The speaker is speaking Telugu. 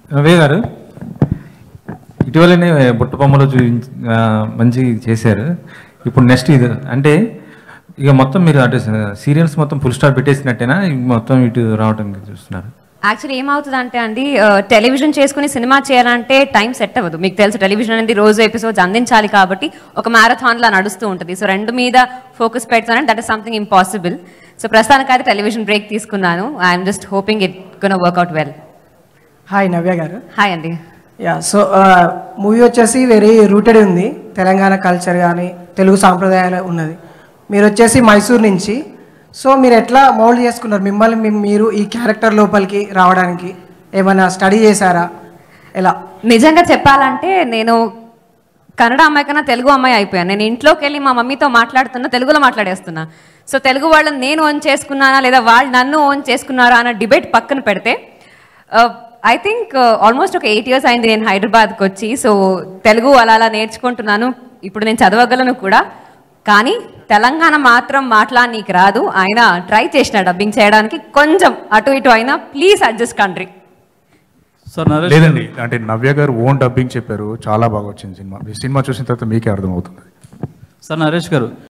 రవి గారు ఇటీవలనే బుట్ట బొమ్మలో చూపించ ఆ, మంచి చేశారు ఇప్పుడు నెక్స్ట్ ఇది అంటే ఇక మొత్తం మీరు అంటే సీరియల్స్ మొత్తం ఫుల్ స్టాప్ పెట్టేసినట్టేనా ఇవి మొత్తం ఇటు రావటం చూస్తున్నారు యాక్చువల్లీ ఏమవుతుందంటే అండి టెలివిజన్ చేసుకుని సినిమా చేయాలంటే టైం సెట్ అవ్వదు మీకు తెలుసు టెలివిజన్ అనేది రోజు ఎపిసోడ్స్ అందించాలి కాబట్టి ఒక మ్యారథాన్ లా నడుస్తూ ఉంటుంది సో రెండు మీద ఫోకస్ పెడతానంటే that is something impossible so ప్రస్తుతానికి అయితే టెలివిజన్ బ్రేక్ తీసుకున్నాను I'm just hoping it gonna work out well hi Navya garu hi అండి యా సో మూవీ వచ్చేసి వెరీ రూటెడ్ ఉంది తెలంగాణ కల్చర్ కానీ తెలుగు సాంప్రదాయాలు ఉన్నది మీరు వచ్చేసి మైసూర్ నుంచి సో మీరు ఎట్లా మౌల్డ్ చేసుకున్నారు మిమ్మల్ని మీ- మీరు ఈ క్యారెక్టర్ లోపలికి రావడానికి ఏమైనా స్టడీ చేశారా ఎలా నిజంగా చెప్పాలంటే నేను కన్నడ అమ్మాయి కన్నా తెలుగు అమ్మాయి అయిపోయాను నేను ఇంట్లోకి వెళ్ళి మా మమ్మీతో మాట్లాడుతున్నా తెలుగులో మాట్లాడేస్తున్నా సో తెలుగు వాళ్ళని నేను ఓన్ చేసుకున్నానా లేదా వాళ్ళు నన్ను ఓన్ చేసుకున్నారా అన్న డిబేట్ పక్కన పెడితే ఐ థింక్ ఆల్మోస్ట్ ఒక ఎయిట్ ఇయర్స్ అయింది నేను హైదరాబాద్కి వచ్చి సో తెలుగు అలా అలా నేర్చుకుంటున్నాను ఇప్పుడు నేను చదవగలను కూడా కానీ తెలంగాణ మాత్రం మాట్లాడనీకి రాదు ఆయన ట్రై చేసిన డబ్బింగ్ చేయడానికి కొంచెం అటు ఇటు అయినా please adjust country sir Naresh లేదండి అంటే నవ్య గారు ఓన్ డబ్బింగ్ చెప్పారు చాలా బాగా వచ్చింది సినిమా ఈ సినిమా చూసిన తర్వాత మీకే అర్థమవుతుంది సార్ నరేష్ గారు